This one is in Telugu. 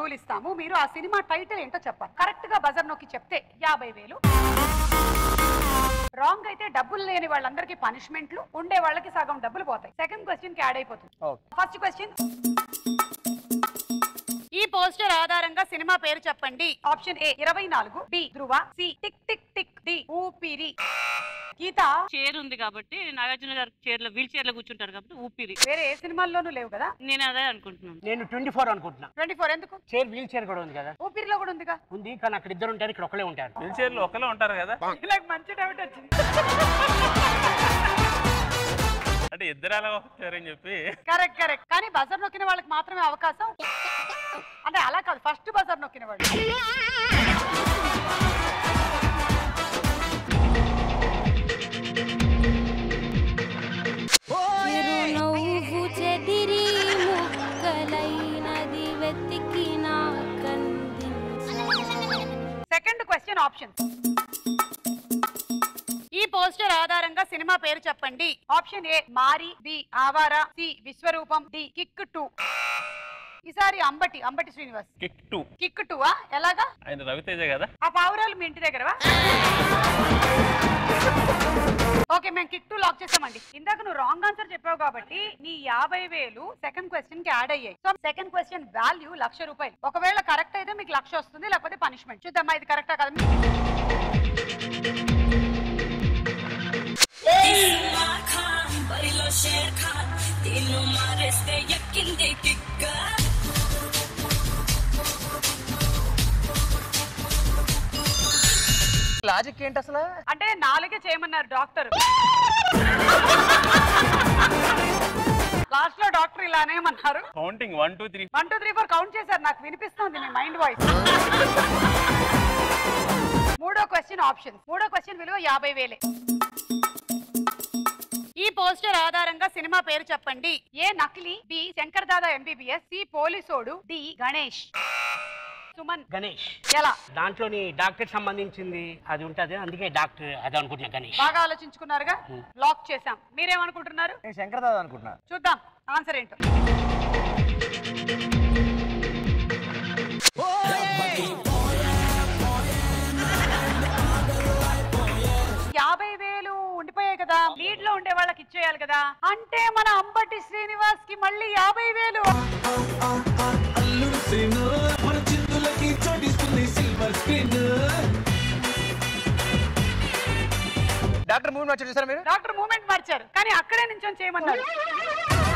క్లూలు ఇస్తాము మీరు ఆ సినిమా టైటిల్ ఏంటో చెప్పాలి కరెక్ట్ గా బజర్ నొక్కి చెప్తే యాభై వేలు రాంగ్ అయితే డబ్బులు లేని వాళ్ళందరికీ పనిష్మెంట్లు ఉండే వాళ్ళకి సగం డబ్బులు పోతాయి సెకండ్ క్వశ్చన్ కి యాడ్ అయిపోతుంది ఫస్ట్ క్వశ్చన్ ఈ పోస్టర్ ఆధారంగా సినిమా పేరు చెప్పండి ఆప్షన్ ఏ ఇరవై నాలుగు B Dhruva C tick tick tick D Oopiri గీత చైర్ ఉంది కాబట్టి నాగార్జున గారు చైర్ లో వీల్ చైర్ లో కూర్చుంటారు కాబట్టి ఊపిరి వేరే ఏ సినిమాల్లోనూ లేవు కదా నేను అదే అనుకుంటున్నాను నేను ట్వంటీ ఫోర్ అనుకుంటున్నా ట్వంటీ ఫోర్ ఎందుకు చైర్ వీల్ చైర్ కూడా ఉంది కదా ఊపిరిలో కూడా ఉందిగా ఉంది కానీ అక్కడ ఇద్దరు ఉంటారు ఇక్కడ ఒకళ్ళే ఉంటారు వీల్ చైర్లు ఒకరే ఉంటారు కదా ఇలా మంచి డౌట్ వచ్చింది అంటే ఇద్దరు అలా వచ్చారని చెప్పి కరెక్ట్ కరెక్ట్ కానీ బజర్ నొక్కిన వాళ్ళకి మాత్రమే అవకాశం అంటే అలా కాదు ఫస్ట్ బజర్ నొక్కిన వాళ్ళు చిరునవ్వు చెదిరి ముక్కలైనది వెతికిన సెకండ్ క్వశ్చన్ ఆప్షన్ ఈ పోస్టర్ ఆధారంగా సినిమా పేరు చెప్పండి option A Maari B Awara C Vishwaroopam D kick two ఈసారి Ambati Ambati Srinivas kick two kick two ఎలాగా ఆయన రవితేజ కదా ఆ పావురాలు మీ ఇంటి దగ్గరవా ఓకే మేము కిక్ టూ లాక్ చేసామండి ఇందాక నువ్వు రాంగ్ ఆన్సర్ చెప్పావు కాబట్టి నీ యాభై వేలు సెకండ్ క్వశ్చన్ కి యాడ్ అయ్యాయి so second question value lakh రూపాయలు ఒకవేళ కరెక్ట్ అయితే మీకు లక్ష వస్తుంది లేకపోతే పనిష్మెంట్ చూద్దామా ఇది కరెక్టా కదా బరిలో షేర్ ఖాన్ దీన్ని మారేస్తే ఎక్కింది కిక్క లాజిక్ ఏంటి అసలు అంటే నాలుగే చేయమన్నారు డాక్టర్ లాస్ట్ లో డాక్టర్ ఇలా అనేమన్నారు counting one two three one two three four count చేశారు నాకు వినిపిస్తుంది మీ మైండ్ వాయిస్ మూడో క్వశ్చన్ ఆప్షన్ మూడో క్వశ్చన్ విలువ యాభై వేలే ఈ పోస్టర్ ఆధారంగా సినిమా పేరు చెప్పండి ఏ నకిలీ B Shankar Dada MBBS C పోలీసోడు డి గణేష్ సుమన్ గణేష్ ఎలా దాంట్లోని డాక్టర్ సంబంధించింది అది ఉంటది అందుకే డాక్టర్ అది అనుకుంటున్నా గణేష్ బాగా ఆలోచించుకున్నారుగా లాక్ చేసాం మీరేమనుకుంటున్నారు నేను శంకర్ దాదా అనుకుంటున్నా చూద్దాం ఆన్సర్ ఏంటో యాభై వేలు ఉండిపోయాయి కదా లీడ్ లో ఉండే వాళ్ళకి ఇచ్చేయాలి కదా అంటే మన అంబటి శ్రీనివాస్ కి మళ్ళీ యాభై వేలు మన చిందులకి చోటిస్తుంది సిల్వర్ స్క్రీన్ డాక్టర్ మూవీ వచ్చి చూసారా మీరు డాక్టర్ మూమెంట్ మార్చారు కానీ అక్కడే నుంచి చేయమన్నారు